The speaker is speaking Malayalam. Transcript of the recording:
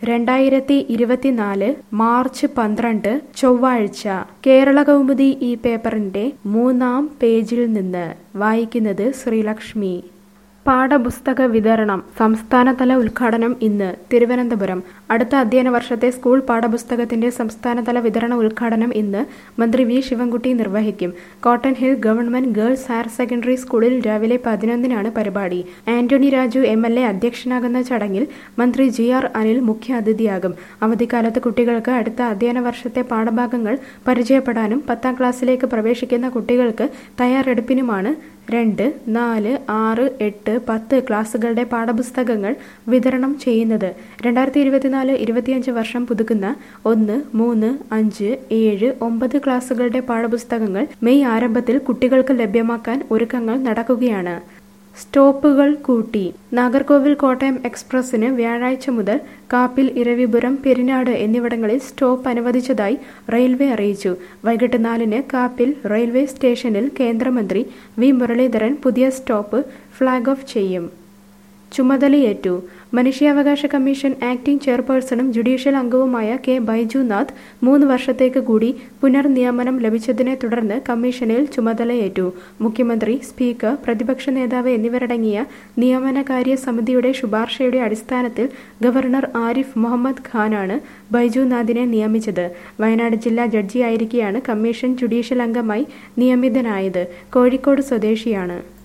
രണ്ടായിരത്തി ഇരുപത്തിനാല് മാർച്ച് പന്ത്രണ്ട് ചൊവ്വാഴ്ച കേരള കൗമുദി ഈ പേപ്പറിന്റെ മൂന്നാം പേജിൽ നിന്ന് വായിക്കുന്നത് ശ്രീലക്ഷ്മി പാഠപുസ്തക വിതരണം സംസ്ഥാനതല ഉദ്ഘാടനം ഇന്ന് തിരുവനന്തപുരം അടുത്ത അധ്യയന വർഷത്തെ സ്കൂൾ പാഠപുസ്തകത്തിന്റെ സംസ്ഥാനതല വിതരണ ഉദ്ഘാടനം ഇന്ന് മന്ത്രി വി ശിവൻകുട്ടി നിർവഹിക്കും cotton hill government girls higher secondary സ്കൂളിൽ രാവിലെ പതിനൊന്നിനാണ് പരിപാടി Antony Raju M L A അധ്യക്ഷനാകുന്ന ചടങ്ങിൽ മന്ത്രി ജി ആർ അനിൽ മുഖ്യ അതിഥിയാകും അവധിക്കാലത്ത് കുട്ടികൾക്ക് അടുത്ത അധ്യയന വർഷത്തെ പാഠഭാഗങ്ങൾ പരിചയപ്പെടാനും പത്താം ക്ലാസ്സിലേക്ക് പ്രവേശിക്കുന്ന കുട്ടികൾക്ക് തയ്യാറെടുപ്പിനുമാണ് രണ്ട് നാല് ആറ് എട്ട് പത്ത് ക്ലാസ്സുകളുടെ പാഠപുസ്തകങ്ങൾ വിതരണം ചെയ്യുന്നത് രണ്ടായിരത്തി ഇരുപത്തിനാല് ഇരുപത്തിയഞ്ച് വർഷം പുതുക്കുന്ന ഒന്ന് മൂന്ന് അഞ്ച് ഏഴ് ഒമ്പത് ക്ലാസ്സുകളുടെ പാഠപുസ്തകങ്ങൾ മെയ് ആരംഭത്തിൽ കുട്ടികൾക്ക് ലഭ്യമാക്കാൻ ഒരുക്കങ്ങൾ നടക്കുകയാണ് സ്റ്റോപ്പുകൾ കൂട്ടി നാഗർകോവിൽ കോട്ടയം എക്സ്പ്രസിന് വ്യാഴാഴ്ച മുതൽ കാപ്പിൽ ഇരവിപുരം പെരിനാട് എന്നിവിടങ്ങളിൽ സ്റ്റോപ്പ് അനുവദിച്ചതായി റെയിൽവേ അറിയിച്ചു വൈകിട്ട് നാലിന് കാപ്പിൽ റെയിൽവേ സ്റ്റേഷനിൽ കേന്ദ്രമന്ത്രി വി മുരളീധരൻ പുതിയ സ്റ്റോപ്പ് ഫ്ളാഗ് ഓഫ് ചെയ്യും ചുമതലയേറ്റു മനുഷ്യാവകാശ കമ്മീഷൻ ആക്ടിംഗ് ചെയർപേഴ്സണും ജുഡീഷ്യൽ അംഗവുമായ കെ ബൈജുനാഥ് മൂന്ന് വർഷത്തേക്ക് കൂടി പുനർനിയമനം ലഭിച്ചതിനെ തുടർന്ന് കമ്മീഷനിൽ ചുമതലയേറ്റു മുഖ്യമന്ത്രി സ്പീക്കർ പ്രതിപക്ഷ നേതാവ് എന്നിവരടങ്ങിയ നിയമനകാര്യ സമിതിയുടെ ശുപാർശയുടെ അടിസ്ഥാനത്തിൽ ഗവർണർ ആരിഫ് മുഹമ്മദ് ഖാനാണ് ബൈജുനാഥിനെ നിയമിച്ചത് വയനാട് ജില്ലാ ജഡ്ജിയായിരിക്കെയാണ് കമ്മീഷൻ ജുഡീഷ്യൽ അംഗമായി നിയമിതനായത് കോഴിക്കോട് സ്വദേശിയാണ്